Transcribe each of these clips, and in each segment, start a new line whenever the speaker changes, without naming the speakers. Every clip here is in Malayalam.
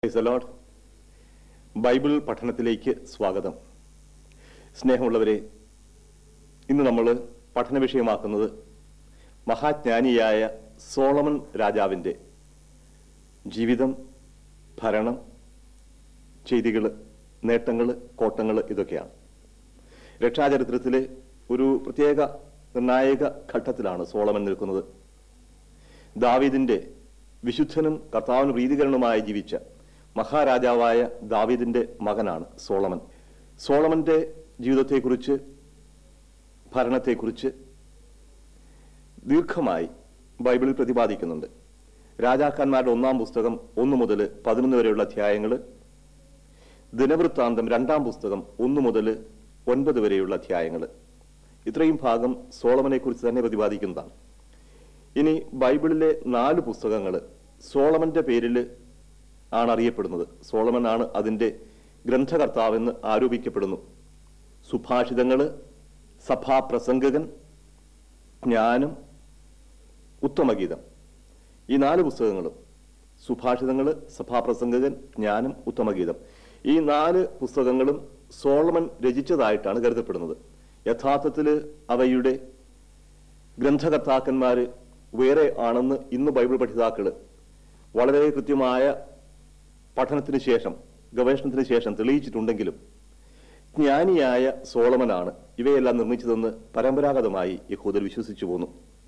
Praise the Lord. ബൈബിൾ പഠനത്തിലേക്ക് സ്വാഗതം സ്നേഹമുള്ളവരെ ഇന്ന് നമ്മൾ പഠന വിഷയമാക്കുന്നത് മഹാജ്ഞാനിയായ സോളമൻ രാജാവിൻ്റെ ജീവിതം ഭരണം ചെയ്തികൾ നേട്ടങ്ങൾ കോട്ടങ്ങൾ ഇതൊക്കെയാണ് രക്ഷാചരിത്രത്തിലെ ഒരു പ്രത്യേക നിർണായക ഘട്ടത്തിലാണ് സോളമൻ നിൽക്കുന്നത് ദാവീദിന്റെ വിശുദ്ധനും കർത്താവിന് പ്രീതികരനുമായി ജീവിച്ച മഹാരാജാവായ ദാവീദിന്റെ മകനാണ് സോളമൻ സോളമന്റെ ജീവിതത്തെക്കുറിച്ച് ഭരണത്തെക്കുറിച്ച് ദീർഘമായി ബൈബിളിൽ പ്രതിപാദിക്കുന്നുണ്ട് രാജാക്കന്മാരുടെ ഒന്നാം പുസ്തകം ഒന്ന് മുതൽ പതിനൊന്ന് വരെയുള്ള അധ്യായങ്ങൾ ദിനവൃത്താന്തം രണ്ടാം പുസ്തകം ഒന്ന് മുതൽ ഒൻപത് വരെയുള്ള അധ്യായങ്ങൾ ഇത്രയും ഭാഗം സോളമനെ കുറിച്ച് തന്നെ പ്രതിപാദിക്കുന്നതാണ് ഇനി ബൈബിളിലെ നാല് പുസ്തകങ്ങൾ സോളമന്റെ പേരിൽ ആണ് അറിയപ്പെടുന്നത് സോളമൻ ആണ് അതിന്റെ ഗ്രന്ഥകർത്താവെന്ന് ആരോപിക്കപ്പെടുന്നു സുഭാഷിതങ്ങള് സഭാപ്രസംഗകൻ ജ്ഞാനം ഉത്തമഗീതം ഈ നാല് പുസ്തകങ്ങളും സുഭാഷിതങ്ങള് സഭാപ്രസംഗകൻ ജ്ഞാനം ഉത്തമഗീതം ഈ നാല് പുസ്തകങ്ങളും സോളമൻ രചിച്ചതായിട്ടാണ് കരുതപ്പെടുന്നത് യഥാർത്ഥത്തിൽ അവയുടെ ഗ്രന്ഥകർത്താക്കന്മാര് വേറെ ആണെന്ന് ഇന്ന് ബൈബിൾ പഠിതാക്കള് വളരെ കൃത്യമായ പഠനത്തിന് ശേഷം ഗവേഷണത്തിന് ശേഷം തെളിയിച്ചിട്ടുണ്ടെങ്കിലും ജ്ഞാനിയായ സോളമനാണ് ഇവയെല്ലാം നിർമ്മിച്ചതെന്ന് പരമ്പരാഗതമായി യഹൂദർ വിശ്വസിച്ചു പോന്നു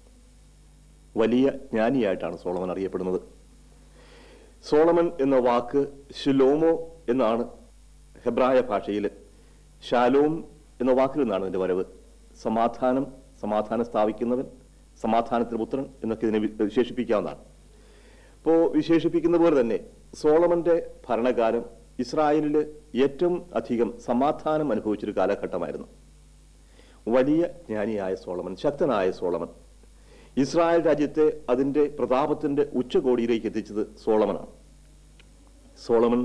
വലിയ ജ്ഞാനിയായിട്ടാണ് സോളമൻ അറിയപ്പെടുന്നത് സോളമൻ എന്ന വാക്ക് ഷിലോമോ എന്നാണ് ഹെബ്രായ ഭാഷയിൽ ഷാലോം എന്ന വാക്കിൽ നിന്നാണ് ഇതിന്റെ വരവ് സമാധാനം സമാധാനം സ്ഥാപിക്കുന്നവൻ സമാധാനത്തിന് പുത്രൻ എന്നൊക്കെ ഇതിനെ വി- വിശേഷിപ്പിക്കാവുന്നതാണ് ഇപ്പോ വിശേഷിപ്പിക്കുന്ന പോലെ തന്നെ സോളമന്റെ ഭരണകാലം ഇസ്രായേലില് ഏറ്റവും അധികം സമാധാനം അനുഭവിച്ചൊരു കാലഘട്ടമായിരുന്നു വലിയ ജ്ഞാനിയായ സോളമൻ ശക്തനായ സോളമൻ ഇസ്രായേൽ രാജ്യത്തെ അതിന്റെ പ്രതാപത്തിന്റെ ഉച്ചകോടിയിലേക്ക് എത്തിച്ചത് സോളമനാണ് സോളമൻ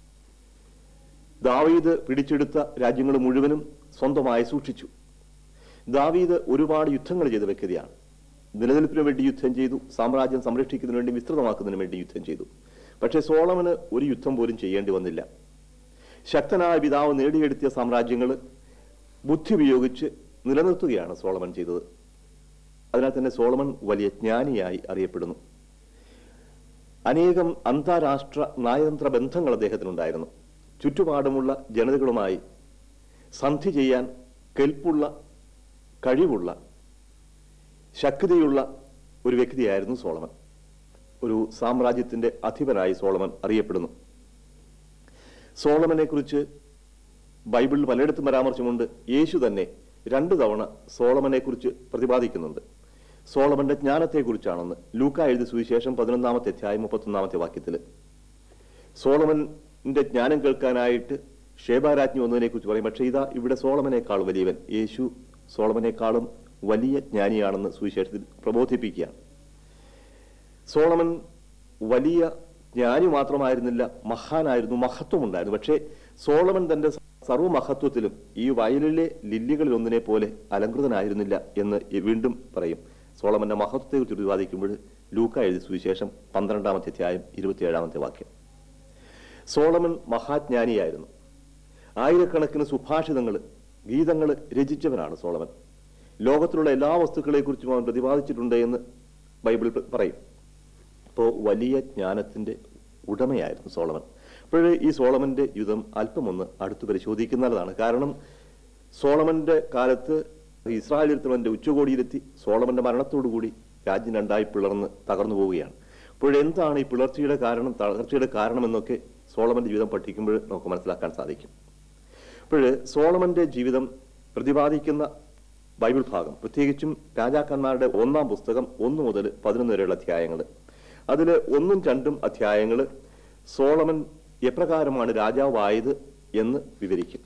ദാവീദ് പിടിച്ചെടുത്ത രാജ്യങ്ങൾ മുഴുവനും സ്വന്തമായി സൂക്ഷിച്ചു ദാവീദ് ഒരുപാട് യുദ്ധങ്ങൾ ചെയ്ത വ്യക്തിയാണ് നിലനിൽപ്പിന് വേണ്ടി യുദ്ധം ചെയ്തു സാമ്രാജ്യം സംരക്ഷിക്കുന്നതിന് വേണ്ടി വിസ്തൃതമാക്കുന്നതിന് വേണ്ടി യുദ്ധം ചെയ്തു പക്ഷേ സോളമന് ഒരു യുദ്ധം പോലും ചെയ്യേണ്ടി വന്നില്ല ശക്തനായ പിതാവ് നേടിയെടുത്തിയ സാമ്രാജ്യങ്ങൾ ബുദ്ധി ഉപയോഗിച്ച് നിലനിർത്തുകയാണ് സോളമൻ ചെയ്തത് അതിനാൽ തന്നെ സോളമൻ വലിയ ജ്ഞാനിയായി അറിയപ്പെടുന്നു അനേകം അന്താരാഷ്ട്ര നയതന്ത്ര ബന്ധങ്ങൾ അദ്ദേഹത്തിനുണ്ടായിരുന്നു ചുറ്റുപാടുമുള്ള ജനതകളുമായി സന്ധി ചെയ്യാൻ കെൽപ്പുള്ള കഴിവുള്ള ശക്തിയുള്ള ഒരു വ്യക്തിയായിരുന്നു സോളമൻ ഒരു സാമ്രാജ്യത്തിന്റെ അധിപനായി സോളമൻ അറിയപ്പെടുന്നു സോളമനെ കുറിച്ച് ബൈബിളിൽ പലയിടത്തും പരാമർശമുണ്ട് യേശു തന്നെ രണ്ടു തവണ സോളമനെ കുറിച്ച് പ്രതിപാദിക്കുന്നുണ്ട് സോളമന്റെ ജ്ഞാനത്തെക്കുറിച്ചാണെന്ന് ലൂക്ക എഴുതി സുവിശേഷം പതിനൊന്നാമത്തെ അധ്യായം മുപ്പത്തൊന്നാമത്തെ വാക്യത്തിൽ സോളമന്റെ ജ്ഞാനം കേൾക്കാനായിട്ട് ഷേബാരാജ്ഞി വന്നതിനെ കുറിച്ച് പറയും പക്ഷേ ഇതാ ഇവിടെ സോളമനേക്കാൾ വലിയവൻ യേശു സോളമനേക്കാളും വലിയ ജ്ഞാനിയാണെന്ന് സുവിശേഷത്തിൽ പ്രബോധിപ്പിക്കുകയാണ് സോളമൻ വലിയ ജ്ഞാനി മാത്രമായിരുന്നില്ല മഹാനായിരുന്നു മഹത്വമുണ്ടായിരുന്നു പക്ഷേ സോളമൻ തന്റെ സർവ്വമഹത്വത്തിലും ഈ വയലിലെ ലില്ലികളിൽ ഒന്നിനെ പോലെ അലങ്കൃതനായിരുന്നില്ല എന്ന് വീണ്ടും പറയും സോളമന്റെ മഹത്വത്തെക്കുറിച്ച് പ്രതിപാദിക്കുമ്പോൾ ലൂക്ക എഴുതി സുവിശേഷം പന്ത്രണ്ടാമത്തെ അധ്യായം ഇരുപത്തിയേഴാമത്തെ വാക്യം സോളമൻ മഹാജ്ഞാനിയായിരുന്നു ആയിരക്കണക്കിന് സുഭാഷിതങ്ങൾ ഗീതങ്ങൾ രചിച്ചവനാണ് സോളമൻ ലോകത്തിലുള്ള എല്ലാ വസ്തുക്കളെക്കുറിച്ചും അവൻ പ്രതിപാദിച്ചിട്ടുണ്ട് എന്ന് ബൈബിൾ പ- പറയും അപ്പോൾ വലിയ ജ്ഞാനത്തിന്റെ ഉടമയായിരുന്നു സോളമൻ അപ്പോഴേ ഈ സോളമന്റെ യുദ്ധം അല്പമൊന്ന് അടുത്ത് പരിശോധിക്കുന്നതാണ് കാരണം സോളമന്റെ കാലത്ത് ഇസ്രായേൽ യുദ്ധത്തിന്റെ ഉച്ചകോടിയിലെത്തി സോളമന്റെ മരണത്തോടുകൂടി രാജ്യം രണ്ടായി പിളർന്ന് തകർന്നു പോവുകയാണ് അപ്പോഴെന്താണ് ഈ പിളർച്ചയുടെ കാരണം തകർച്ചയുടെ കാരണമെന്നൊക്കെ സോളമന്റെ ജീവിതം പഠിക്കുമ്പോൾ നമുക്ക് മനസ്സിലാക്കാൻ സാധിക്കും അപ്പോൾ സോളമന്റെ ജീവിതം പ്രതിപാദിക്കുന്ന ബൈബിൾ ഭാഗം പ്രത്യേകിച്ചും രാജാക്കന്മാരുടെ ഒന്നാം പുസ്തകം ഒന്ന് മുതൽ പതിനൊന്ന് വരെയുള്ള അധ്യായങ്ങൾ അതിൽ ഒന്നും രണ്ടും അധ്യായങ്ങൾ സോളമൻ എപ്രകാരമാണ് രാജാവായത് എന്ന് വിവരിക്കും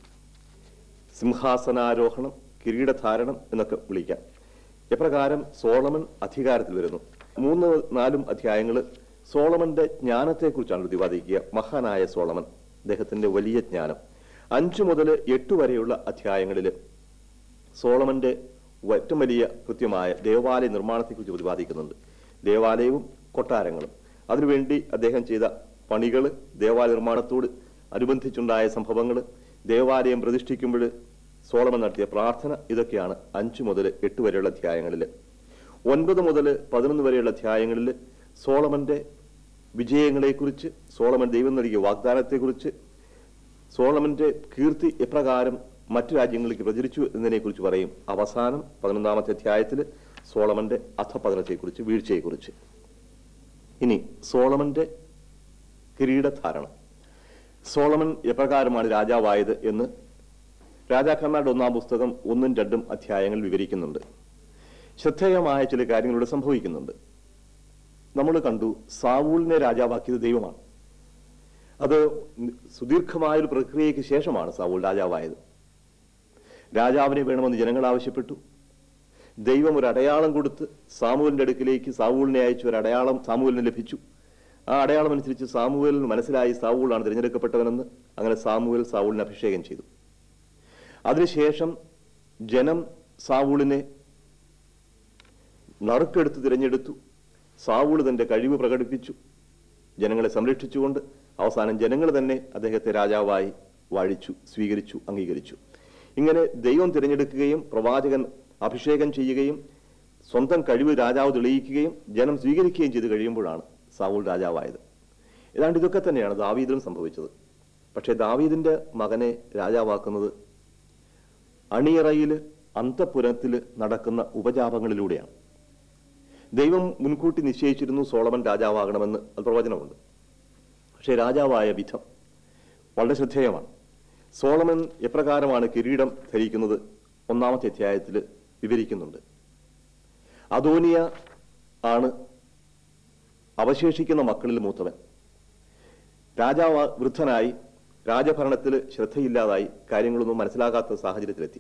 സിംഹാസനാരോഹണം കിരീടധാരണം എന്നൊക്കെ വിളിക്കാം എപ്രകാരം സോളമൻ അധികാരത്തിൽ വരുന്നു മൂന്ന് നാലും അധ്യായങ്ങൾ സോളമന്റെ ജ്ഞാനത്തെക്കുറിച്ചാണ് പ്രതിപാദിക്കുക മഹാനായ സോളമൻ അദ്ദേഹത്തിന്റെ വലിയ ജ്ഞാനം അഞ്ചു മുതൽ എട്ട് വരെയുള്ള അധ്യായങ്ങളിൽ സോളമന്റെ ഏറ്റവും വലിയ കൃത്യമായ ദേവാലയ നിർമ്മാണത്തെക്കുറിച്ച് പ്രതിപാദിക്കുന്നുണ്ട് ദേവാലയവും കൊട്ടാരങ്ങളും അതിനുവേണ്ടി അദ്ദേഹം ചെയ്ത പണികൾ ദേവാലയ നിർമ്മാണത്തോട് അനുബന്ധിച്ചുണ്ടായ സംഭവങ്ങൾ ദേവാലയം പ്രതിഷ്ഠിക്കുമ്പോൾ സോളമൻ നടത്തിയ പ്രാർത്ഥന ഇതൊക്കെയാണ് അഞ്ചു മുതൽ എട്ട് വരെയുള്ള അധ്യായങ്ങളിൽ ഒൻപത് മുതൽ പതിനൊന്ന് വരെയുള്ള അധ്യായങ്ങളിൽ സോളമന്റെ വിജയങ്ങളെക്കുറിച്ച് സോളമൻ ദൈവം നൽകിയ വാഗ്ദാനത്തെക്കുറിച്ച് സോളമന്റെ കീർത്തി എപ്രകാരം മറ്റു രാജ്യങ്ങളിലേക്ക് പ്രചരിച്ചു എന്നതിനെക്കുറിച്ച് പറയും അവസാനം പതിനൊന്നാമത്തെ അധ്യായത്തിൽ സോളമന്റെ അധപതനത്തെക്കുറിച്ച് വീഴ്ചയെക്കുറിച്ച് ഇനി സോളമന്റെ കിരീടധാരണം സോളമൻ എപ്രകാരമാണ് രാജാവായത് എന്ന് രാജാക്കന്മാരുടെ ഒന്നാം പുസ്തകം ഒന്നും രണ്ടും അധ്യായങ്ങൾ വിവരിക്കുന്നുണ്ട് ശ്രദ്ധേയമായ ചില കാര്യങ്ങളിലൂടെ സംഭവിക്കുന്നുണ്ട് നമ്മൾ കണ്ടു സാവൂളിനെ രാജാവാക്കിയത് ദൈവമാണ് അത് സുദീർഘമായ ഒരു പ്രക്രിയയ്ക്ക് ശേഷമാണ് സാവൂൾ രാജാവായത് രാജാവിനെ വേണമെന്ന് ജനങ്ങൾ ആവശ്യപ്പെട്ടു ദൈവം ഒരു അടയാളം കൊടുത്ത് സാമൂലിന്റെ അടുക്കിലേക്ക് സാവൂളിനെ അയച്ചു ഒരു അടയാളം സാമൂലിന് ലഭിച്ചു ആ അടയാളം അനുസരിച്ച് സാമൂഹലിന് മനസ്സിലായി സാവൂളാണ് തിരഞ്ഞെടുക്കപ്പെട്ടവനെന്ന് അങ്ങനെ സാമൂഹൽ സാവൂളിനെ അഭിഷേകം ചെയ്തു അതിനുശേഷം ജനം സാവൂളിനെ നറുക്കെടുത്ത് തിരഞ്ഞെടുത്തു സാവൂള് തന്റെ കഴിവ് പ്രകടിപ്പിച്ചു ജനങ്ങളെ സംരക്ഷിച്ചുകൊണ്ട് അവസാനം ജനങ്ങൾ തന്നെ അദ്ദേഹത്തെ രാജാവായി വാഴിച്ചു സ്വീകരിച്ചു അംഗീകരിച്ചു ഇങ്ങനെ ദൈവം തിരഞ്ഞെടുക്കുകയും പ്രവാചകൻ അഭിഷേകം ചെയ്യുകയും സ്വന്തം കഴിവ് രാജാവ് തെളിയിക്കുകയും ജനം സ്വീകരിക്കുകയും ചെയ്തു കഴിയുമ്പോഴാണ് സാവൂൾ രാജാവായത് ഏതാണ്ട് ഇതൊക്കെ തന്നെയാണ് ദാവീദിലും സംഭവിച്ചത് പക്ഷേ ദാവീദിന്റെ മകനെ രാജാവാക്കുന്നത് അണിയറയിൽ അന്തപുരത്തിൽ നടക്കുന്ന ഉപജാപങ്ങളിലൂടെയാണ് ദൈവം മുൻകൂട്ടി നിശ്ചയിച്ചിരുന്നു സോളമൻ രാജാവാകണമെന്ന് അത് പ്രവചനമുണ്ട് പക്ഷേ രാജാവായ വിധം വളരെ ശ്രദ്ധേയമാണ് സോളമൻ എപ്രകാരമാണ് കിരീടം ധരിക്കുന്നത് ഒന്നാമത്തെ അധ്യായത്തിൽ വിവരിക്കുന്നുണ്ട് അദോനിയ ആണ് അവശേഷിക്കുന്ന മക്കളിൽ മൂത്തവൻ രാജാവ് വൃദ്ധനായി രാജഭരണത്തിൽ ശ്രദ്ധയില്ലാതായി കാര്യങ്ങളൊന്നും മനസ്സിലാകാത്ത സാഹചര്യത്തിലെത്തി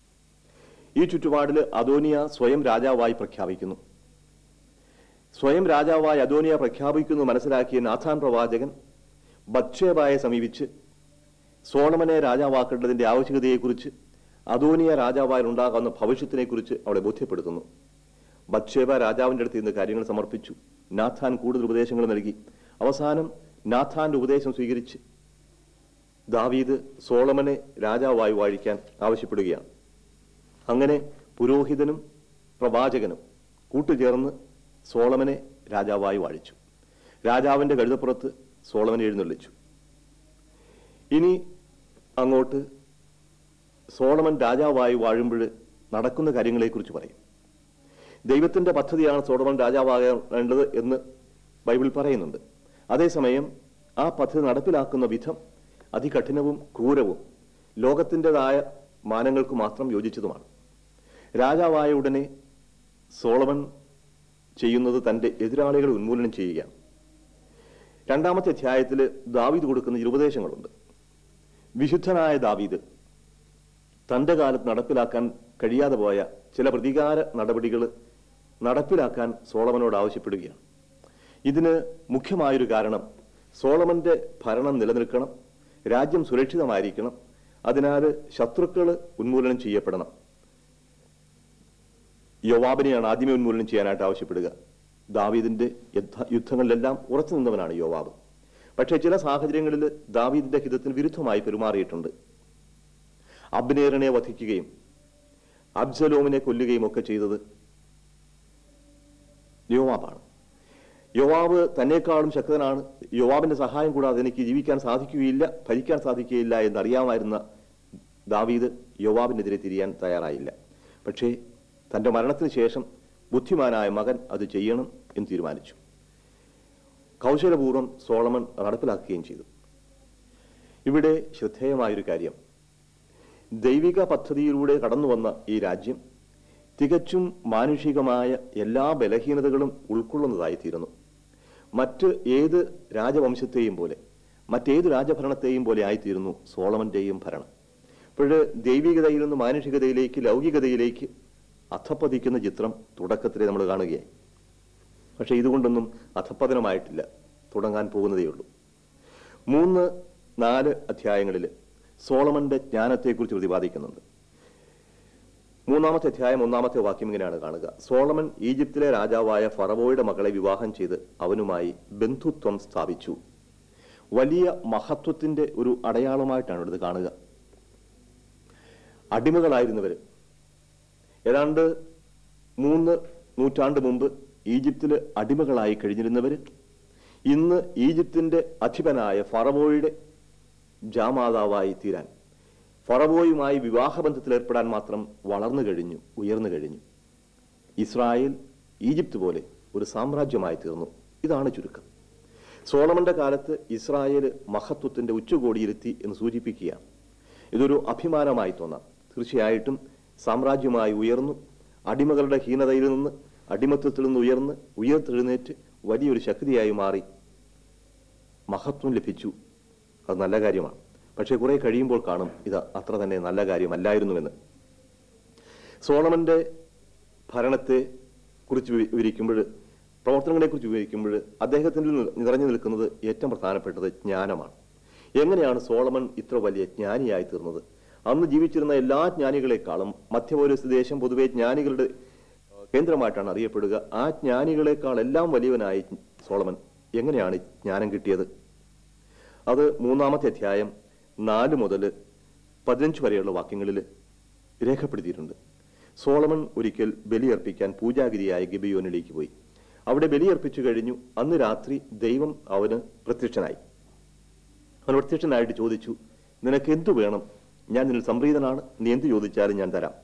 ഈ ചുറ്റുപാടിൽ അദോനിയ സ്വയം രാജാവായി പ്രഖ്യാപിക്കുന്നു സ്വയം രാജാവായി അദോനിയ പ്രഖ്യാപിക്കുന്നു മനസ്സിലാക്കിയ നാഥാൻ പ്രവാചകൻ ബത്ഷേബായെ സമീപിച്ച് സോളമനെ രാജാവാക്കേണ്ടതിന്റെ ആവശ്യകതയെക്കുറിച്ച് അദോനിയ രാജാവായി ഉണ്ടാകാവുന്ന ഭവിഷ്യത്തിനെക്കുറിച്ച് അവളെ ബോധ്യപ്പെടുത്തുന്നു ബത്ഷേബ രാജാവിന്റെ അടുത്ത് ഇന്ന് കാര്യങ്ങൾ സമർപ്പിച്ചു നാഥാൻ കൂടുതൽ ഉപദേശങ്ങൾ നൽകി അവസാനം നാഥാന്റെ ഉപദേശം സ്വീകരിച്ച് ദാവീദ് സോളമനെ രാജാവായി വാഴിക്കാൻ ആവശ്യപ്പെടുകയാണ് അങ്ങനെ പുരോഹിതനും പ്രവാചകനും കൂട്ടുചേർന്ന് സോളമനെ രാജാവായി വാഴിച്ചു രാജാവിന്റെ കഴുതപ്പുറത്ത് സോളമനെ എഴുന്നള്ളിച്ചു ഇനി അങ്ങോട്ട് സോളമൻ രാജാവായി വാഴുമ്പോൾ നടക്കുന്ന കാര്യങ്ങളെക്കുറിച്ച് പറയും ദൈവത്തിന്റെ പദ്ധതിയാണ് സോളമൻ രാജാവാകേണ്ടത് എന്ന് ബൈബിൾ പറയുന്നുണ്ട് അതേസമയം ആ പദ്ധതി നടപ്പിലാക്കുന്ന വിധം അതികഠിനവും ക്രൂരവും ലോകത്തിൻ്റെതായ മാനങ്ങൾക്ക് മാത്രം യോജിച്ചതുമാണ് രാജാവായ ഉടനെ സോളമൻ ചെയ്യുന്നത് തന്റെ എതിരാളികളെ ഉന്മൂലനം ചെയ്യുകയാണ് രണ്ടാമത്തെ അധ്യായത്തിൽ ദാവീദ് കൊടുക്കുന്ന ചില ഉപദേശങ്ങളുണ്ട് വിശുദ്ധനായ ദാവീദ് തന്റെ കാലത്ത് നടപ്പിലാക്കാൻ കഴിയാതെ പോയ ചില പ്രതികാര നടപടികൾ നടപ്പിലാക്കാൻ സോളമനോട് ആവശ്യപ്പെടുകയാണ് ഇതിന് മുഖ്യമായൊരു കാരണം സോളമന്റെ ഭരണം നിലനിൽക്കണം രാജ്യം സുരക്ഷിതമായിരിക്കണം അതിനാൽ ശത്രുക്കൾ ഉന്മൂലനം ചെയ്യപ്പെടണം യോവാബിനെയാണ് ആദ്യമേ ഉന്മൂലനം ചെയ്യാനായിട്ട് ആവശ്യപ്പെടുക ദാവീദിന്റെ യുദ്ധ യുദ്ധങ്ങളിലെല്ലാം ഉറച്ചു നിന്നവനാണ് യോവാബ് പക്ഷേ ചില സാഹചര്യങ്ങളിൽ ദാവീദിന്റെ ഹിതത്തിന് വിരുദ്ധമായി പെരുമാറിയിട്ടുണ്ട് അബ്നേറിനെ വധിക്കുകയും അബ്സലോമിനെ കൊല്ലുകയും ഒക്കെ ചെയ്തത് യോവാബാണ് യോവാബ് തന്നെക്കാളും ശക്തനാണ് യോവാബിന്റെ സഹായം കൂടാതെ എനിക്ക് ജീവിക്കാൻ സാധിക്കുകയില്ല ഭരിക്കാൻ സാധിക്കുകയില്ല എന്നറിയാമായിരുന്ന ദാവീദ് യോവാബിനെതിരെ തിരിയാൻ തയ്യാറായില്ല പക്ഷേ തന്റെ മരണത്തിന് ശേഷം ബുദ്ധിമാനായ മകൻ അത് ചെയ്യണം എന്ന് തീരുമാനിച്ചു കൗശലപൂർവ്വം സോളമൻ നടപ്പിലാക്കുകയും ചെയ്തു ഇവിടെ ശ്രദ്ധേയമായൊരു കാര്യം ദൈവിക പദ്ധതിയിലൂടെ കടന്നു വന്ന ഈ രാജ്യം തികച്ചും മാനുഷികമായ എല്ലാ ബലഹീനതകളും ഉൾക്കൊള്ളുന്നതായിത്തീരുന്നു മറ്റ് ഏത് രാജവംശത്തെയും പോലെ മറ്റേത് രാജഭരണത്തെയും പോലെ ആയിത്തീരുന്നു സോളമന്റെയും ഭരണം ഇപ്പോഴ് ദൈവികതയിൽ നിന്ന് മാനുഷികതയിലേക്ക് ലൗകികതയിലേക്ക് അധപ്പതിക്കുന്ന ചിത്രം തുടക്കത്തിലെ നമ്മൾ കാണുകയായി പക്ഷെ ഇതുകൊണ്ടൊന്നും അധപ്പതനമായിട്ടില്ല തുടങ്ങാൻ പോകുന്നതേയുള്ളൂ മൂന്ന് നാല് അധ്യായങ്ങളിൽ സോളമന്റെ ജ്ഞാനത്തെക്കുറിച്ച് പ്രതിപാദിക്കുന്നുണ്ട് മൂന്നാമത്തെ അധ്യായം ഒന്നാമത്തെ വാക്യം ഇങ്ങനെയാണ് കാണുക സോളമൻ ഈജിപ്തിലെ രാജാവായ ഫറവോയുടെ മകളെ വിവാഹം ചെയ്ത് അവനുമായി ബന്ധുത്വം സ്ഥാപിച്ചു വലിയ മഹത്വത്തിന്റെ ഒരു അടയാളമായിട്ടാണ് ഇത് കാണുക അടിമകളായിരുന്നവർ ഏതാണ്ട് മൂന്ന് നൂറ്റാണ്ട് മുമ്പ് ഈജിപ്തിൽ അടിമകളായി കഴിഞ്ഞിരുന്നവർ ഇന്ന് ഈജിപ്തിന്റെ അധിപനായ ഫറവോയുടെ ജാമാതാവായി തീരാൻ ഫറവോയുമായി വിവാഹബന്ധത്തിൽ ഏർപ്പെടാൻ മാത്രം വളർന്നു കഴിഞ്ഞു ഉയർന്നു കഴിഞ്ഞു ഇസ്രായേൽ ഈജിപ്ത് പോലെ ഒരു സാമ്രാജ്യമായി തീർന്നു ഇതാണ് ചുരുക്കം സോളമന്റെ കാലത്ത് ഇസ്രായേൽ മഹത്വത്തിന്റെ ഉച്ചകോടിയിരുത്തി എന്ന് സൂചിപ്പിക്കുകയാണ് ഇതൊരു അഭിമാനമായി തോന്നാം തീർച്ചയായിട്ടും സാമ്രാജ്യമായി ഉയർന്നു അടിമകളുടെ ഹീനതയിൽ നിന്ന് അടിമത്വത്തിൽ നിന്ന് ഉയർന്ന് ഉയർത്തെഴുന്നേറ്റ് വലിയൊരു ശക്തിയായി മാറി മഹത്വം ലഭിച്ചു അത് നല്ല കാര്യമാണ് പക്ഷേ കുറെ കഴിയുമ്പോൾ കാണും ഇത് അത്ര തന്നെ നല്ല കാര്യമല്ലായിരുന്നുവെന്ന് സോളമന്റെ ഭരണത്തെ കുറിച്ച് വി- വിവരിക്കുമ്പോൾ പ്രവർത്തനങ്ങളെ കുറിച്ച് വിവരിക്കുമ്പോൾ അദ്ദേഹത്തിൽ നി- നിറഞ്ഞു നിൽക്കുന്നത് ഏറ്റവും പ്രധാനപ്പെട്ടത് ജ്ഞാനമാണ് എങ്ങനെയാണ് സോളമൻ ഇത്ര വലിയ ജ്ഞാനിയായി തീർന്നത് അന്ന് ജീവിച്ചിരുന്ന എല്ലാ ജ്ഞാനികളെക്കാളും മധ്യപൗരസ് ദേശം പൊതുവെ ജ്ഞാനികളുടെ ഏഹ്, കേന്ദ്രമായിട്ടാണ് അറിയപ്പെടുക ആ ജ്ഞാനികളെക്കാൾ എല്ലാം വലിയവനായി സോളമൻ എങ്ങനെയാണ് ജ്ഞാനം കിട്ടിയത് അത് മൂന്നാമത്തെ അധ്യായം നാല് മുതൽ പതിനഞ്ച് വരെയുള്ള വാക്യങ്ങളിൽ രേഖപ്പെടുത്തിയിട്ടുണ്ട് സോളമൻ ഒരിക്കൽ ബലിയർപ്പിക്കാൻ പൂജാഗിരിയായ ഗിബിയോനിലേക്ക് പോയി അവിടെ ബലിയർപ്പിച്ചു കഴിഞ്ഞു അന്ന് രാത്രി ദൈവം അവന് പ്രത്യക്ഷനായി അവൻ പ്രത്യക്ഷനായിട്ട് ചോദിച്ചു നിനക്ക് എന്തു വേണം ഞാൻ നിന്നിൽ സംപ്രീതനാണ് നീ എന്ത് ചോദിച്ചാലും ഞാൻ തരാം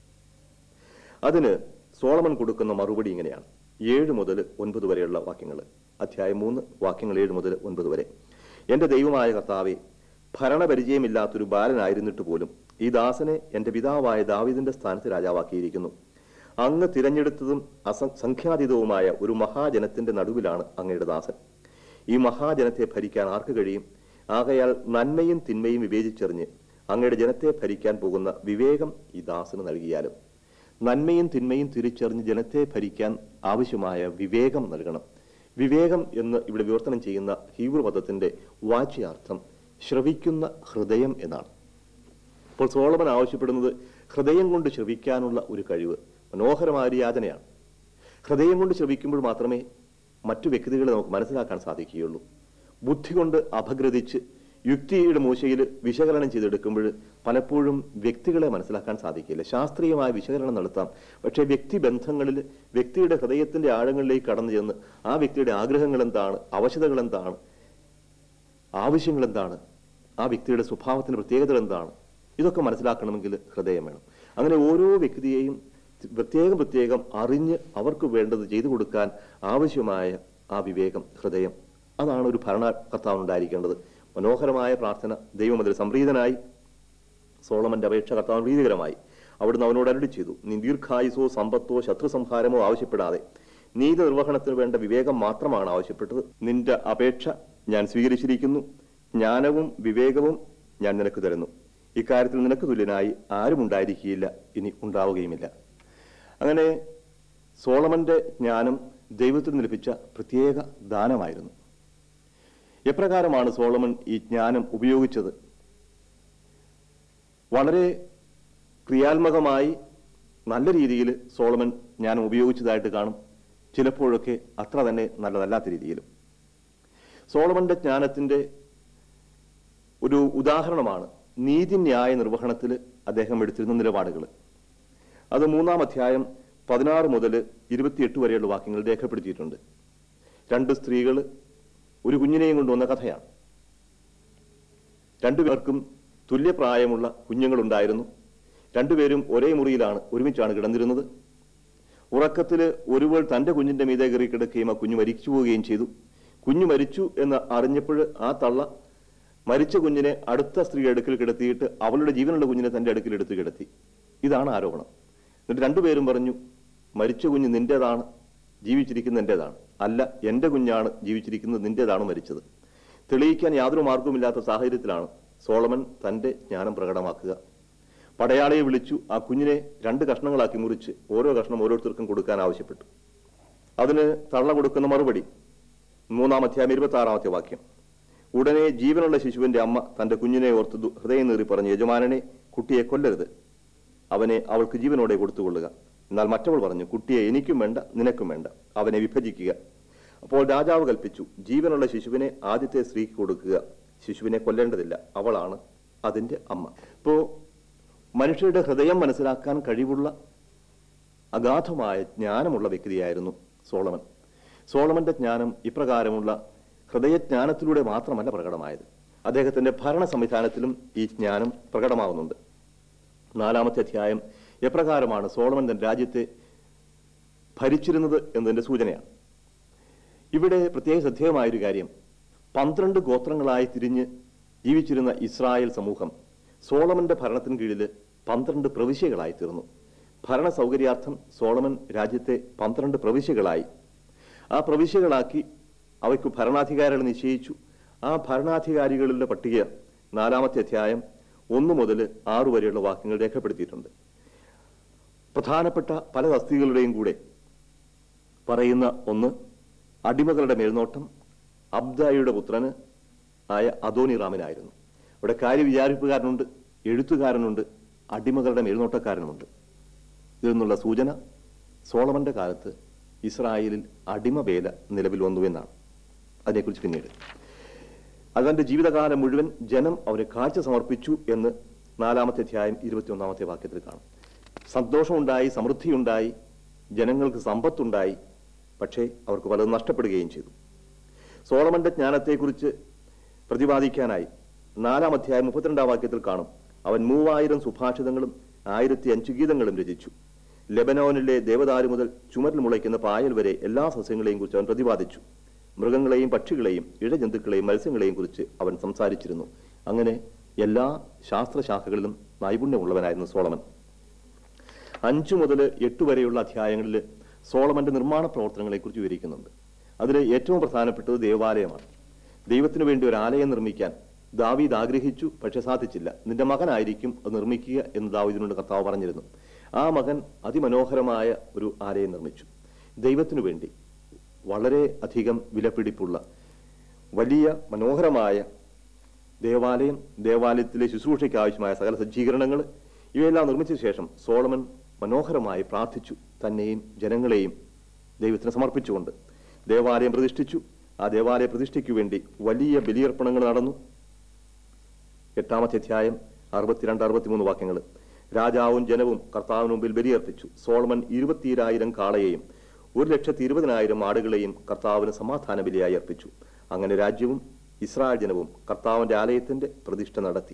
അതിന് സോളമൻ കൊടുക്കുന്ന മറുപടി ഇങ്ങനെയാണ് ഏഴ് മുതൽ ഒൻപത് വരെയുള്ള വാക്യങ്ങൾ അധ്യായം മൂന്ന് വാക്യങ്ങൾ ഏഴ് മുതൽ ഒൻപത് വരെ എന്റെ ദൈവമായ കർത്താവെ ഭരണപരിചയമില്ലാത്തൊരു ബാലനായിരുന്നിട്ട് പോലും ഈ ദാസനെ എന്റെ പിതാവായ ദാവീദിന്റെ സ്ഥാനത്ത് രാജാവാക്കിയിരിക്കുന്നു അങ്ങ് തിരഞ്ഞെടുത്തതും അസംഖ്യാതീതവുമായ ഒരു മഹാജനത്തിന്റെ നടുവിലാണ് അങ്ങയുടെ ദാസൻ ഈ മഹാജനത്തെ ഭരിക്കാൻ ആർക്ക് കഴിയും ആകയാൽ നന്മയും തിന്മയും വിവേചിച്ചെറിഞ്ഞ് അങ്ങയുടെ ജനത്തെ ഭരിക്കാൻ പോകുന്ന വിവേകം ഈ ദാസന് നൽകിയാലും നന്മയും തിന്മയും തിരിച്ചറിഞ്ഞ് ജനത്തെ ഭരിക്കാൻ ആവശ്യമായ വിവേകം നൽകണം വിവേകം എന്ന് ഇവിടെ വിവർത്തനം ചെയ്യുന്ന ഹീബ്രു പദത്തിന്റെ വാച്യാർത്ഥം ശ്രവിക്കുന്ന ഹൃദയം എന്നാണ് അപ്പോൾ സോളമൻ ആവശ്യപ്പെടുന്നത് ഹൃദയം കൊണ്ട് ശ്രവിക്കാനുള്ള ഒരു കഴിവ് മനോഹരമായ ഒരു യാതനയാണ് ഹൃദയം കൊണ്ട് ശ്രവിക്കുമ്പോൾ മാത്രമേ മറ്റു വ്യക്തികളെ നമുക്ക് മനസ്സിലാക്കാൻ സാധിക്കുകയുള്ളൂ ബുദ്ധി കൊണ്ട് അപഗ്രഥിച്ച് യുക്തിയുടെ മൂശയിൽ വിശകലനം ചെയ്തെടുക്കുമ്പോൾ പലപ്പോഴും വ്യക്തികളെ മനസ്സിലാക്കാൻ സാധിക്കില്ല ശാസ്ത്രീയമായ വിശകലനം നടത്താം പക്ഷേ വ്യക്തിബന്ധങ്ങളിൽ വ്യക്തിയുടെ ഹൃദയത്തിന്റെ ആഴങ്ങളിലേക്ക് കടന്നു ചെന്ന് ആ വ്യക്തിയുടെ ആഗ്രഹങ്ങൾ എന്താണ് അവശതകൾ എന്താണ് ആവശ്യങ്ങൾ എന്താണ് ആ വ്യക്തിയുടെ സ്വഭാവത്തിന്റെ പ്രത്യേകതകൾ എന്താണ് ഇതൊക്കെ മനസ്സിലാക്കണമെങ്കിൽ ഹൃദയം വേണം അങ്ങനെ ഓരോ വ്യക്തിയെയും പ്രത്യേകം പ്രത്യേകം അറിഞ്ഞ് അവർക്ക് വേണ്ടത് ചെയ്തു കൊടുക്കാൻ ആവശ്യമായ ആ വിവേകം ഹൃദയം അതാണ് ഒരു ഭരണകർത്താവ് ഉണ്ടായിരിക്കേണ്ടത് മനോഹരമായ പ്രാർത്ഥന ദൈവം അതിൽ സംപ്രീതനായി സോളമന്റെ അപേക്ഷ കർത്താവ് പ്രീതികരമായി അവിടുന്ന് അവനോട് അരുളി ചെയ്തു നീ ദീർഘായുസോ സമ്പത്തോ ശത്രു സംഹാരമോ ആവശ്യപ്പെടാതെ നീതി നിർവഹണത്തിന് വേണ്ട വിവേകം മാത്രമാണ് ആവശ്യപ്പെട്ടത് നിന്റെ അപേക്ഷ ഞാൻ സ്വീകരിച്ചിരിക്കുന്നു ജ്ഞാനവും വിവേകവും ഞാൻ നിനക്ക് തരുന്നു ഇക്കാര്യത്തിൽ നിനക്ക് തുല്യനായി ആരും ഉണ്ടായിരിക്കുകയില്ല ഇനി ഉണ്ടാവുകയുമില്ല അങ്ങനെ സോളമന്റെ ജ്ഞാനം ദൈവത്തിൽ നിന്ന് ലഭിച്ച പ്രത്യേക ദാനമായിരുന്നു എപ്രകാരമാണ് സോളമൻ ഈ ജ്ഞാനം ഉപയോഗിച്ചത് വളരെ ക്രിയാത്മകമായി നല്ല രീതിയിൽ സോളമൻ ജ്ഞാനം ഉപയോഗിച്ചതായിട്ട് കാണും ചിലപ്പോഴൊക്കെ അത്ര തന്നെ നല്ലതല്ലാത്ത രീതിയിലും സോളമന്റെ ജ്ഞാനത്തിന്റെ ഒരു ഉദാഹരണമാണ് നീതിന്യായ നിർവഹണത്തിൽ അദ്ദേഹം എടുത്തിരുന്ന നിലപാടുകൾ അത് മൂന്നാം അധ്യായം പതിനാറ് മുതൽ ഇരുപത്തിയെട്ട് വരെയുള്ള വാക്യങ്ങൾ രേഖപ്പെടുത്തിയിട്ടുണ്ട് രണ്ട് സ്ത്രീകൾ ഒരു കുഞ്ഞിനെയും കൊണ്ടുവന്ന കഥയാണ് രണ്ടുപേർക്കും തുല്യപ്രായമുള്ള കുഞ്ഞുങ്ങളുണ്ടായിരുന്നു രണ്ടുപേരും ഒരേ മുറിയിലാണ് ഒരുമിച്ചാണ് കിടന്നിരുന്നത് ഉറക്കത്തിൽ ഒരുവൾ തന്റെ കുഞ്ഞിന്റെ മീതെ കയറി കിടക്കുകയും ആ കുഞ്ഞ് മരിച്ചു പോവുകയും ചെയ്തു കുഞ്ഞ് മരിച്ചു എന്ന് അറിഞ്ഞപ്പോൾ ആ തള്ള മരിച്ച കുഞ്ഞിനെ അടുത്ത സ്ത്രീ അടുക്കൽ കിടത്തിയിട്ട് അവളുടെ ജീവനുള്ള കുഞ്ഞിനെ തന്റെ അടുക്കൽ എടുത്ത് കിടത്തി ഇതാണ് ആരോപണം എന്നിട്ട് രണ്ടുപേരും പറഞ്ഞു മരിച്ച കുഞ്ഞ് നിന്റേതാണ് ജീവിച്ചിരിക്കുന്ന എന്റേതാണ് അല്ല എന്റെ കുഞ്ഞാണ് ജീവിച്ചിരിക്കുന്നത് നിന്റേതാണ് മരിച്ചത് തെളിയിക്കാൻ യാതൊരു മാർഗവുമില്ലാത്ത സാഹചര്യത്തിലാണ് സോളമൻ തന്റെ ജ്ഞാനം പ്രകടമാക്കുക പടയാളിയെ വിളിച്ചു ആ കുഞ്ഞിനെ രണ്ട് കഷ്ണങ്ങളാക്കി മുറിച്ച് ഓരോ കഷ്ണം ഓരോരുത്തർക്കും കൊടുക്കാൻ ആവശ്യപ്പെട്ടു അതിന് തള്ള കൊടുക്കുന്ന മറുപടി മൂന്നാം അധ്യായം ഇരുപത്തി ആറാമത്തെ വാക്യം ഉടനെ ജീവനുള്ള ശിശുവിന്റെ അമ്മ തന്റെ കുഞ്ഞിനെ ഓർത്ത് ദു- ഹൃദയം നേറി പറഞ്ഞു യജമാനനെ കുട്ടിയെ കൊല്ലരുത് അവനെ അവൾക്ക് ജീവനോടെ കൊടുത്തുകൊള്ളുക എന്നാൽ മറ്റവൾ പറഞ്ഞു കുട്ടിയെ എനിക്കും വേണ്ട നിനക്കും വേണ്ട അവനെ വിഭജിക്കുക അപ്പോൾ രാജാവ് കൽപ്പിച്ചു ജീവനുള്ള ശിശുവിനെ ആദ്യത്തെ സ്ത്രീക്ക് കൊടുക്കുക ശിശുവിനെ കൊല്ലേണ്ടതില്ല അവളാണ് അതിന്റെ അമ്മ ഇപ്പോ മനുഷ്യരുടെ ഹൃദയം മനസ്സിലാക്കാൻ കഴിവുള്ള അഗാധമായ ജ്ഞാനമുള്ള വ്യക്തിയായിരുന്നു സോളമൻ സോളമന്റെ ജ്ഞാനം ഇപ്രകാരമുള്ള ഹൃദയജ്ഞാനത്തിലൂടെ മാത്രമല്ല പ്രകടമായത് അദ്ദേഹത്തിന്റെ ഭരണ സംവിധാനത്തിലും ഈ ജ്ഞാനം പ്രകടമാവുന്നുണ്ട് നാലാമത്തെ അധ്യായം എപ്രകാരമാണ് സോളമൻ തന്റെ രാജ്യത്തെ ഭരിച്ചിരുന്നത് എന്നതിന്റെ സൂചനയാണ് ഇവിടെ പ്രത്യേക ശ്രദ്ധേയമായൊരു കാര്യം പന്ത്രണ്ട് ഗോത്രങ്ങളായി തിരിഞ്ഞ് ജീവിച്ചിരുന്ന ഇസ്രായേൽ സമൂഹം സോളമന്റെ ഭരണത്തിന് കീഴിൽ പന്ത്രണ്ട് പ്രവിശ്യകളായി തീർന്നു ഭരണ സൗകര്യാർത്ഥം സോളമൻ രാജ്യത്തെ പന്ത്രണ്ട് പ്രവിശ്യകളായി ആ പ്രവിശ്യകളാക്കി അവയ്ക്ക് ഭരണാധികാരികളെ നിശ്ചയിച്ചു ആ ഭരണാധികാരികളുടെ പട്ടിക നാലാമത്തെ അധ്യായം ഒന്ന് മുതൽ ആറു വരെയുള്ള വാക്യങ്ങൾ രേഖപ്പെടുത്തിയിട്ടുണ്ട് പ്രധാനപ്പെട്ട പല തസ്തികളുടെയും കൂടെ പറയുന്ന ഒന്ന് അടിമകളുടെ മേൽനോട്ടം അബ്ദായിയുടെ പുത്രന് ആയ അദോനിറാമിനായിരുന്നു ഇവിടെ കാര്യവിചാരിപ്പുകാരനുണ്ട് എഴുത്തുകാരനുണ്ട് അടിമകളുടെ മേൽനോട്ടക്കാരനുമുണ്ട് ഇതിൽ നിന്നുള്ള സൂചന സോളമന്റെ കാലത്ത് ഇസ്രായേലിൽ അടിമവേല നിലവിൽ വന്നുവെന്നാണ് അതിനെക്കുറിച്ച് പിന്നീട് അവന്റെ ജീവിതകാലം മുഴുവൻ ജനം അവന് കാഴ്ച സമർപ്പിച്ചു എന്ന് നാലാമത്തെ അധ്യായം ഇരുപത്തിയൊന്നാമത്തെ വാക്യത്തിൽ കാണും സന്തോഷമുണ്ടായി സമൃദ്ധിയുണ്ടായി ജനങ്ങൾക്ക് സമ്പത്തുണ്ടായി പക്ഷേ അവർക്ക് പലതും നഷ്ടപ്പെടുകയും ചെയ്തു സോളമന്റെ ജ്ഞാനത്തെക്കുറിച്ച് പ്രതിപാദിക്കാനായി നാലാം അധ്യായം മുപ്പത്തിരണ്ടാം വാക്യത്തിൽ കാണും അവൻ മൂവായിരം സുഭാഷിതങ്ങളും ആയിരത്തി അഞ്ചു ഗീതങ്ങളും രചിച്ചു ലെബനോനിലെ ദേവദാരു മുതൽ ചുമരിൽ മുളയ്ക്കുന്ന പായൽ വരെ എല്ലാ സസ്യങ്ങളെയും കുറിച്ച് അവൻ പ്രതിപാദിച്ചു മൃഗങ്ങളെയും പക്ഷികളെയും ഇഴജന്തുക്കളെയും മത്സ്യങ്ങളെയും കുറിച്ച് അവൻ സംസാരിച്ചിരുന്നു അങ്ങനെ എല്ലാ ശാസ്ത്രശാഖകളിലും നൈപുണ്യമുള്ളവനായിരുന്നു സോളമൻ അഞ്ചു മുതൽ എട്ട് വരെയുള്ള അധ്യായങ്ങളിൽ സോളമന്റെ നിർമ്മാണ പ്രവർത്തനങ്ങളെക്കുറിച്ച് വിവരിക്കുന്നുണ്ട് അതിൽ ഏറ്റവും പ്രധാനപ്പെട്ടത് ദേവാലയമാണ് ദൈവത്തിനു വേണ്ടി ഒരു ആലയം നിർമ്മിക്കാൻ ദാവീദ് ആഗ്രഹിച്ചു പക്ഷെ സാധിച്ചില്ല നിന്റെ മകനായിരിക്കും അത് നിർമ്മിക്കുക എന്ന് ദാവീദിനോട് കർത്താവ് പറഞ്ഞിരുന്നു ആ മകൻ അതിമനോഹരമായ ഒരു ആലയം നിർമ്മിച്ചു ദൈവത്തിനു വേണ്ടി വളരെ അധികം വിലപിടിപ്പുള്ള വലിയ മനോഹരമായ ദേവാലയം ദേവാലയത്തിലെ ശുശ്രൂഷയ്ക്ക് ആവശ്യമായ സകല സജ്ജീകരണങ്ങൾ ഇവയെല്ലാം നിർമ്മിച്ച ശേഷം സോളമൻ മനോഹരമായി പ്രാർത്ഥിച്ചു തന്നെയും ജനങ്ങളെയും ദൈവത്തിന് സമർപ്പിച്ചുകൊണ്ട് ദേവാലയം പ്രതിഷ്ഠിച്ചു ആ ദേവാലയ പ്രതിഷ്ഠയ്ക്കു വേണ്ടി വലിയ ബലിയർപ്പണങ്ങൾ നടന്നു എട്ടാമത്തെ അധ്യായം അറുപത്തിരണ്ട് അറുപത്തിമൂന്ന് വാക്യങ്ങൾ രാജാവും ജനവും കർത്താവിന് മുമ്പിൽ ബലിയർപ്പിച്ചു സോളമൻ ഇരുപത്തിരായിരം കാളയെയും ഒരു ലക്ഷത്തി ഇരുപതിനായിരം ആടുകളെയും കർത്താവിന് സമാധാന ബലിയായി അർപ്പിച്ചു അങ്ങനെ രാജ്യവും ഇസ്രായേൽ ജനവും കർത്താവിന്റെ ആലയത്തിന്റെ പ്രതിഷ്ഠ നടത്തി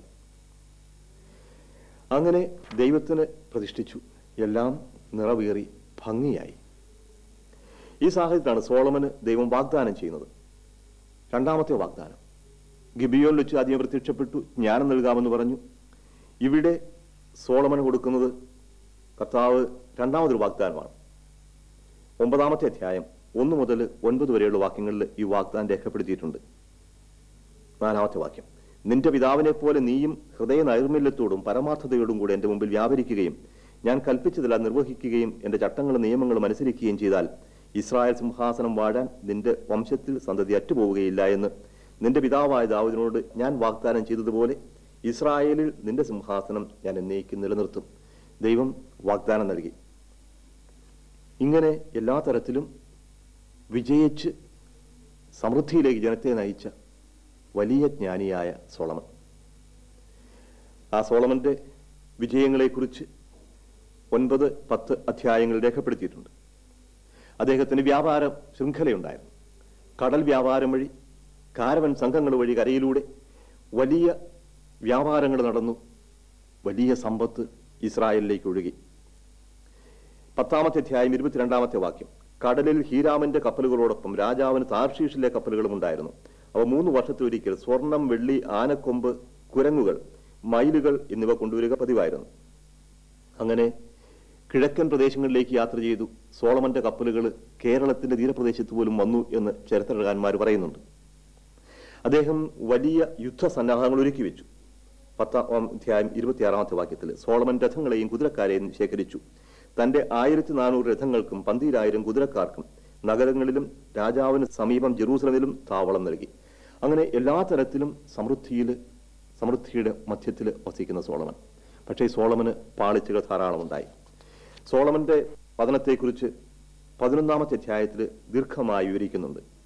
അങ്ങനെ ദൈവത്തിന് പ്രതിഷ്ഠിച്ചു എല്ലാം നിറവേറി ഭംഗിയായി ഈ സാഹചര്യത്തിലാണ് സോളമന് ദൈവം വാഗ്ദാനം ചെയ്യുന്നത് രണ്ടാമത്തെ വാഗ്ദാനം ഗിബിയോനിൽ വെച്ച് ആദ്യം പ്രത്യക്ഷപ്പെട്ടു ജ്ഞാനം നൽകാമെന്ന് പറഞ്ഞു ഇവിടെ സോളമന് കൊടുക്കുന്നത് കർത്താവ് രണ്ടാമതൊരു വാഗ്ദാനമാണ് ഒമ്പതാമത്തെ അധ്യായം ഒന്ന് മുതൽ ഒൻപത് വരെയുള്ള വാക്യങ്ങളിൽ ഈ വാഗ്ദാനം രേഖപ്പെടുത്തിയിട്ടുണ്ട് നാലാമത്തെ വാക്യം നിന്റെ പിതാവിനെ പോലെ നീയും ഹൃദയ നൈർമല്യത്തോടും പരമാർത്ഥതയോടും കൂടെ എന്റെ മുമ്പിൽ വ്യാപരിക്കുകയും ഞാൻ കൽപ്പിച്ചതെല്ലാം നിർവഹിക്കുകയും എന്റെ ചട്ടങ്ങളും നിയമങ്ങളും അനുസരിക്കുകയും ചെയ്താൽ ഇസ്രായേൽ സിംഹാസനം വാഴാൻ നിന്റെ വംശത്തിൽ സന്തതി അറ്റുപോവുകയില്ല എന്ന് നിന്റെ പിതാവായ ദാവിദിനോട് ഞാൻ വാഗ്ദാനം ചെയ്തതുപോലെ ഇസ്രായേലിൽ നിന്റെ സിംഹാസനം ഞാൻ എന്നേക്കും നിലനിർത്തും ദൈവം വാഗ്ദാനം നൽകി ഇങ്ങനെ എല്ലാ തരത്തിലും വിജയിച്ച് സമൃദ്ധിയിലേക്ക് ജനത്തെ നയിച്ച വലിയ ജ്ഞാനിയായ സോളമൻ ആ സോളമന്റെ വിജയങ്ങളെക്കുറിച്ച് ഒൻപത് പത്ത് അധ്യായങ്ങൾ രേഖപ്പെടുത്തിയിട്ടുണ്ട് അദ്ദേഹത്തിന് വ്യാപാര ശൃംഖലയുണ്ടായിരുന്നു കടൽ വ്യാപാരം വഴി കാരവൻ സംഘങ്ങൾ വഴി കരയിലൂടെ വലിയ വ്യാപാരങ്ങൾ നടന്നു വലിയ സമ്പത്ത് ഇസ്രായേലിലേക്ക് ഒഴുകി പത്താമത്തെ അധ്യായം ഇരുപത്തിരണ്ടാമത്തെ വാക്യം കടലിൽ ഹീരാമന്റെ കപ്പലുകളോടൊപ്പം രാജാവിന് താർഷീഷിലെ കപ്പലുകളും ഉണ്ടായിരുന്നു അവ മൂന്ന് വർഷത്തിലൊരിക്കൽ സ്വർണം വെള്ളി ആനക്കൊമ്പ് കുരങ്ങുകൾ മയിലുകൾ എന്നിവ കൊണ്ടുവരിക പതിവായിരുന്നു അങ്ങനെ കിഴക്കൻ പ്രദേശങ്ങളിലേക്ക് യാത്ര ചെയ്തു സോളമന്റെ കപ്പലുകൾ കേരളത്തിന്റെ തീരപ്രദേശത്ത് പോലും വന്നു എന്ന് ചരിത്രകാരന്മാർ പറയുന്നുണ്ട് അദ്ദേഹം വലിയ യുദ്ധസന്നാഹങ്ങൾ ഒരുക്കി വെച്ചു പത്താം അധ്യായം ഇരുപത്തിയാറാമത്തെ വാക്യത്തിൽ സോളമൻ രഥങ്ങളെയും കുതിരക്കാരെയും ശേഖരിച്ചു തന്റെ ആയിരത്തി നാനൂറ് രഥങ്ങൾക്കും പന്തിരായിരം കുതിരക്കാർക്കും നഗരങ്ങളിലും രാജാവിന് സമീപം ജെറൂസലമിലും താവളം നൽകി അങ്ങനെ എല്ലാ തരത്തിലും സമൃദ്ധിയിൽ സമൃദ്ധിയുടെ മധ്യത്തിൽ വസിക്കുന്ന സോളമൻ പക്ഷേ സോളമന് പാളിച്ചകൾ ധാരാളമുണ്ടായി സോളമന്റെ പതനത്തെക്കുറിച്ച് പതിനൊന്നാമത്തെ അധ്യായത്തിൽ ദീർഘമായി വിവരിക്കുന്നുണ്ട്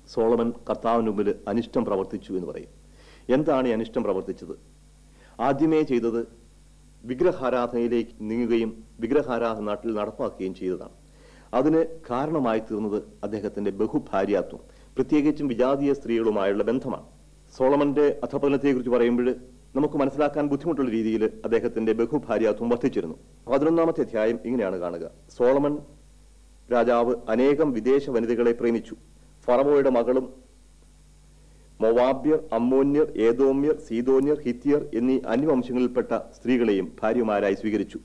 സോളമൻ കർത്താവിന് മുമ്പിൽ അനിഷ്ടം പ്രവർത്തിച്ചു എന്ന് പറയും എന്താണ് ഈ അനിഷ്ടം പ്രവർത്തിച്ചത് ആദ്യമേ ചെയ്തത് വിഗ്രഹാരാധനയിലേക്ക് നീങ്ങുകയും വിഗ്രഹാരാധന നാട്ടിൽ നടപ്പാക്കുകയും ചെയ്തതാണ് അതിന് കാരണമായി തീർന്നത് അദ്ദേഹത്തിന്റെ ബഹുഭാര്യാത്വം പ്രത്യേകിച്ചും വിജാതീയ സ്ത്രീകളുമായുള്ള ബന്ധമാണ് സോളമന്റെ അധപതനത്തെക്കുറിച്ച് പറയുമ്പോൾ നമുക്ക് മനസ്സിലാക്കാൻ ബുദ്ധിമുട്ടുള്ള രീതിയിൽ അദ്ദേഹത്തിന്റെ ബഹുഭാര്യാത്വം വർദ്ധിച്ചിരുന്നു പതിനൊന്നാമത്തെ അധ്യായം ഇങ്ങനെയാണ് കാണുക സോളമൻ രാജാവ് അനേകം വിദേശ വനിതകളെ പ്രേമിച്ചു ഫറവോയുടെ മകളും മൊവാബ്യർ അമ്മോന്യർ ഏതോമ്യർ സീതോന്യർ ഹിത്യർ എന്നീ അന്യവംശങ്ങളിൽപ്പെട്ട സ്ത്രീകളെയും ഭാര്യമാരായി സ്വീകരിച്ചു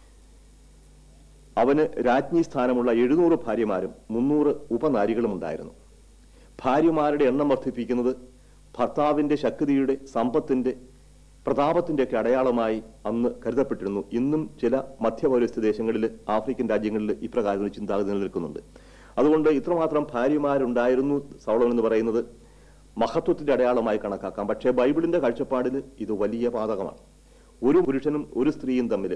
അവന് രാജ്ഞി സ്ഥാനമുള്ള എഴുന്നൂറ് ഭാര്യമാരും മുന്നൂറ് ഉപനാരികളും ഉണ്ടായിരുന്നു ഭാര്യമാരുടെ എണ്ണം വർദ്ധിപ്പിക്കുന്നത് ഭർത്താവിന്റെ ശക്തിയുടെ സമ്പത്തിന്റെ പ്രതാപത്തിന്റെ ഒക്കെ അടയാളമായി അന്ന് കരുതപ്പെട്ടിരുന്നു ഇന്നും ചില മധ്യപൗരസ്ത്യ ദേശങ്ങളിൽ ആഫ്രിക്കൻ രാജ്യങ്ങളിൽ ഇപ്രകാരം ഒരു ചിന്താഗതി നിലനിൽക്കുന്നുണ്ട് അതുകൊണ്ട് ഇത്രമാത്രം ഭാര്യമാരുണ്ടായിരുന്നു സൗളം എന്ന് പറയുന്നത് മഹത്വത്തിന്റെ അടയാളമായി കണക്കാക്കാം പക്ഷേ ബൈബിളിന്റെ കാഴ്ചപ്പാടിൽ ഇത് വലിയ പാതകമാണ് ഒരു പുരുഷനും ഒരു സ്ത്രീയും തമ്മിൽ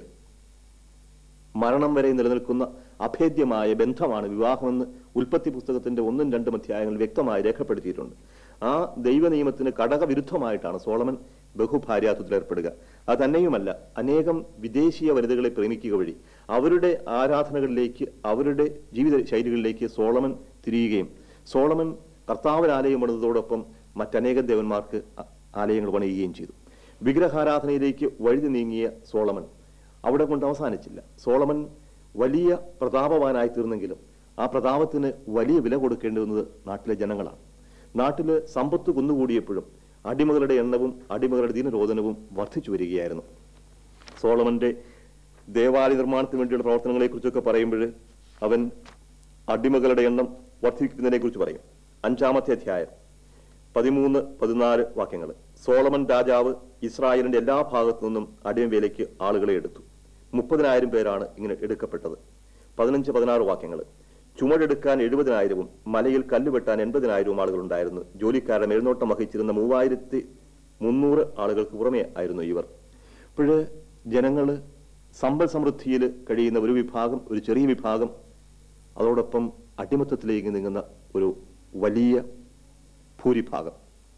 മരണം വരെ നിലനിൽക്കുന്ന അഭേദ്യമായ ബന്ധമാണ് വിവാഹമെന്ന് ഉൽപ്പത്തി പുസ്തകത്തിന്റെ ഒന്നും രണ്ടും അധ്യായങ്ങളിൽ വ്യക്തമായി രേഖപ്പെടുത്തിയിട്ടുണ്ട് ആ ദൈവ നിയമത്തിന് കടകവിരുദ്ധമായിട്ടാണ് സോളമൻ ബഹുഭാര്യാത്വത്തിൽ ഏർപ്പെടുക അത് തന്നെയുമല്ല അനേകം വിദേശീയ വനിതകളെ പ്രേമിക്കുക വഴി അവരുടെ ആരാധനകളിലേക്ക് അവരുടെ ജീവിത ശൈലികളിലേക്ക് സോളമൻ തിരിയുകയും സോളമൻ കർത്താവിന് ആലയം പണിതതോടൊപ്പം മറ്റനേകം ദേവന്മാർക്ക് അ- ആലയങ്ങൾ പണിയുകയും ചെയ്തു വിഗ്രഹാരാധനയിലേക്ക് വഴുതി നീങ്ങിയ സോളമൻ അവിടെ കൊണ്ട് അവസാനിച്ചില്ല സോളമൻ വലിയ പ്രതാപവാനായി തീർന്നെങ്കിലും ആ പ്രതാപത്തിന് വലിയ വില കൊടുക്കേണ്ടി വന്നത് നാട്ടിലെ ജനങ്ങളാണ് നാട്ടില് സമ്പത്ത് കുന്നുകൂടിയപ്പോഴും അടിമകളുടെ എണ്ണവും അടിമകളുടെ ദീനരോധനവും വർദ്ധിച്ചു വരികയായിരുന്നു സോളമന്റെ ദേവാലയ നിർമ്മാണത്തിന് വേണ്ടിയുള്ള പ്രവർത്തനങ്ങളെ കുറിച്ചൊക്കെ പറയുമ്പോൾ അവൻ അടിമകളുടെ എണ്ണം വർദ്ധിക്കുന്നതിനെ കുറിച്ച് പറയും അഞ്ചാമത്തെ അധ്യായം പതിമൂന്ന് പതിനാല് വാക്യങ്ങൾ സോളമൻ രാജാവ് ഇസ്രായേലിന്റെ എല്ലാ ഭാഗത്തു നിന്നും അടിമവേലയ്ക്ക് ആളുകളെ എടുത്തു മുപ്പതിനായിരം പേരാണ് ഇങ്ങനെ എടുക്കപ്പെട്ടത് പതിനഞ്ച് പതിനാറ് വാക്യങ്ങൾ ചുമടെടുക്കാൻ എഴുപതിനായിരവും മലയിൽ കല്ലുവെട്ടാൻ എൺപതിനായിരവും ആളുകൾ ഉണ്ടായിരുന്നു ജോലിക്കാരുടെ മേൽനോട്ടം വഹിച്ചിരുന്ന മൂവായിരത്തി മുന്നൂറ് ആളുകൾക്ക് പുറമെ ആയിരുന്നു ഇവർ ഇപ്പോഴ് ജനങ്ങള് സമ്പൽ സമൃദ്ധിയിൽ കഴിയുന്ന ഒരു വിഭാഗം ഒരു ചെറിയ വിഭാഗം അതോടൊപ്പം അടിമത്തത്തിലേക്ക് നീങ്ങുന്ന ഒരു വലിയ ഭൂരിഭാഗം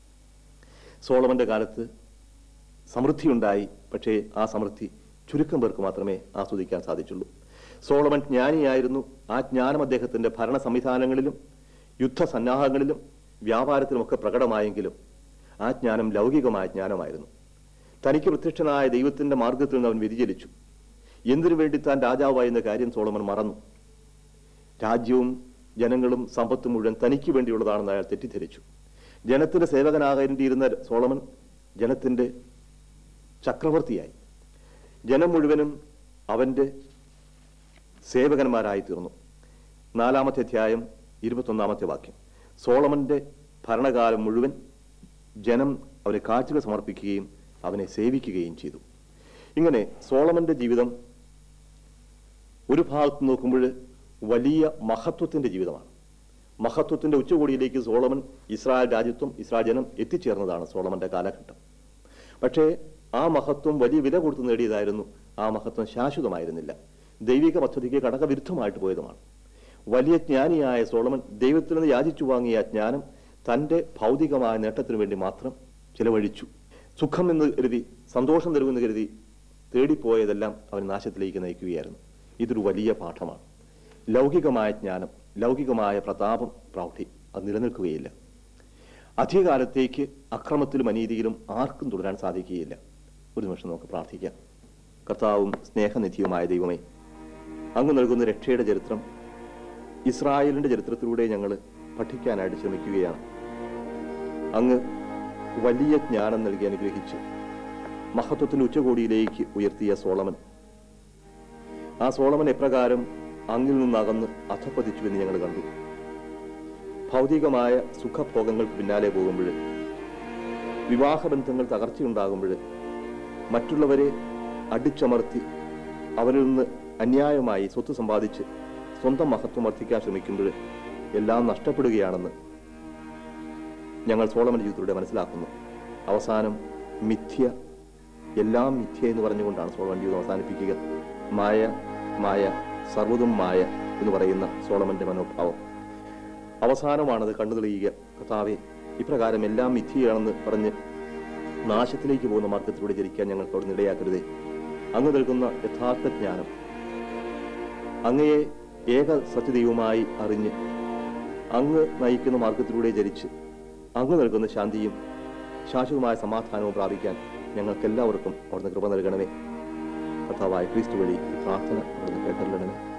സോളമന്റെ കാലത്ത് സമൃദ്ധിയുണ്ടായി പക്ഷേ ആ സമൃദ്ധി ചുരുക്കം പേർക്ക് മാത്രമേ ആസ്വദിക്കാൻ സാധിച്ചുള്ളൂ സോളമൻ ജ്ഞാനിയായിരുന്നു ആ ജ്ഞാനം അദ്ദേഹത്തിന്റെ ഭരണ സംവിധാനങ്ങളിലും യുദ്ധസന്നാഹങ്ങളിലും വ്യാപാരത്തിലുമൊക്കെ പ്രകടമായെങ്കിലും ആ ജ്ഞാനം ലൗകികമായ ജ്ഞാനമായിരുന്നു തനിക്ക് പ്രത്യക്ഷനായ ദൈവത്തിന്റെ മാർഗത്തിൽ നിന്ന് അവൻ വ്യതിചലിച്ചു എന്തിനു വേണ്ടി താൻ രാജാവായി എന്ന കാര്യം സോളമൻ മറന്നു രാജ്യവും ജനങ്ങളും സമ്പത്തും മുഴുവൻ തനിക്ക് വേണ്ടിയുള്ളതാണെന്ന് അയാൾ തെറ്റിദ്ധരിച്ചു ജനത്തിന്റെ സേവകനാകേണ്ടിയിരുന്ന സോളമൻ ജനത്തിന്റെ ചക്രവർത്തിയായി ജനം മുഴുവനും അവന്റെ സേവകന്മാരായി തീർന്നു നാലാമത്തെ അധ്യായം ഇരുപത്തൊന്നാമത്തെ വാക്യം സോളമന്റെ ഭരണകാലം മുഴുവൻ ജനം അവനെ കാഴ്ചകൾ സമർപ്പിക്കുകയും അവനെ സേവിക്കുകയും ചെയ്തു ഇങ്ങനെ സോളമന്റെ ജീവിതം ഒരു ഭാഗത്ത് നോക്കുമ്പോൾ വലിയ മഹത്വത്തിന്റെ ജീവിതമാണ് മഹത്വത്തിന്റെ ഉച്ചകോടിയിലേക്ക് സോളമൻ ഇസ്രായേൽ രാജ്യത്വം ഇസ്രായേൽ ജനം എത്തിച്ചേർന്നതാണ് സോളമന്റെ കാലഘട്ടം പക്ഷേ ആ മഹത്വം വലിയ വില കൊടുത്ത് നേടിയതായിരുന്നു ആ മഹത്വം ശാശ്വതമായിരുന്നില്ല ദൈവിക പദ്ധതിക്ക് കടകവിരുദ്ധമായിട്ട് പോയതുമാണ് വലിയ ജ്ഞാനിയായ സോളമൻ ദൈവത്തിൽ നിന്ന് യാചിച്ചു വാങ്ങിയ ആ ജ്ഞാനം തന്റെ ഭൗതികമായ നേട്ടത്തിനു വേണ്ടി മാത്രം ചിലവഴിച്ചു സുഖം എന്ന് കരുതി സന്തോഷം തരുമെന്ന് കരുതി തേടിപ്പോയതെല്ലാം അവൻ നാശത്തിലേക്ക് നയിക്കുകയായിരുന്നു ഇതൊരു വലിയ പാഠമാണ് ലൗകികമായ ജ്ഞാനം ലൗകികമായ പ്രതാപം പ്രൗഢി അത് നിലനിൽക്കുകയില്ല അധികകാലത്തേക്ക് അക്രമത്തിലും അനീതിയിലും ആർക്കും തുടരാൻ സാധിക്കുകയില്ല ഒരു നിമിഷം നമുക്ക് പ്രാർത്ഥിക്കാം കർത്താവും സ്നേഹനിധിയുമായ ദൈവമേ അങ്ങ് നൽകുന്ന രക്ഷയുടെ ചരിത്രം ഇസ്രായേലിന്റെ ചരിത്രത്തിലൂടെ ഞങ്ങൾ പഠിക്കാനായിട്ട് ശ്രമിക്കുകയാണ് അങ്ങ് വലിയ ജ്ഞാനം നൽകി അനുഗ്രഹിച്ച് മഹത്വത്തിന്റെ ഉച്ചകോടിയിലേക്ക് ഉയർത്തിയ സോളമൻ ആ സോളമൻ എപ്രകാരം അങ്ങിൽ നിന്നകന്ന് അധപ്പതിച്ചുവെന്ന് ഞങ്ങൾ കണ്ടു ഭൗതികമായ സുഖഭോഗങ്ങൾക്ക് പിന്നാലെ പോകുമ്പോൾ വിവാഹബന്ധങ്ങൾ തകർച്ചയുണ്ടാകുമ്പോൾ മറ്റുള്ളവരെ അടിച്ചമർത്തി അവരിൽ നിന്ന് അന്യായമായി സ്വത്ത് സമ്പാദിച്ച് സ്വന്തം മഹത്വം വർദ്ധിക്കാൻ ശ്രമിക്കുമ്പോൾ എല്ലാം നഷ്ടപ്പെടുകയാണെന്ന് ഞങ്ങൾ സോളമൻ ജീവിതത്തിലൂടെ മനസ്സിലാക്കുന്നു അവസാനം മിഥ്യ എല്ലാം മിഥ്യ എന്ന് പറഞ്ഞുകൊണ്ടാണ് സോളമൻ ജീവിതം അവസാനിപ്പിക്കുക മായ മായ സർവ്വതും മായ എന്ന് പറയുന്ന സോളമന്റെ മനോഭാവം അവസാനമാണത് കണ്ണു തെളിയുക കർത്താവെ ഇപ്രകാരം എല്ലാം മിഥ്യയാണെന്ന് പറഞ്ഞ് നാശത്തിലേക്ക് പോകുന്ന മാർഗത്തിലൂടെ ജനിക്കാൻ ഞങ്ങൾക്ക് അവിടെ ഇടയാക്കരുതേ അങ്ങ് നൽകുന്ന യഥാർത്ഥ ജ്ഞാനം അങ്ങയെ ഏക സത്യദൈവമായി അറിഞ്ഞ് അങ്ങ് നയിക്കുന്ന മാർഗത്തിലൂടെ ജനിച്ച് അങ്ങ് നൽകുന്ന ശാന്തിയും ശാശ്വതമായ സമാധാനവും പ്രാപിക്കാൻ ഞങ്ങൾക്കെല്ലാവർക്കും അവിടുന്ന് കൃപ നൽകണമേ കർത്താവായ ക്രിസ്തു വഴി ഈ പ്രാർത്ഥന അവിടുന്ന് കേട്ടല്ലണമേ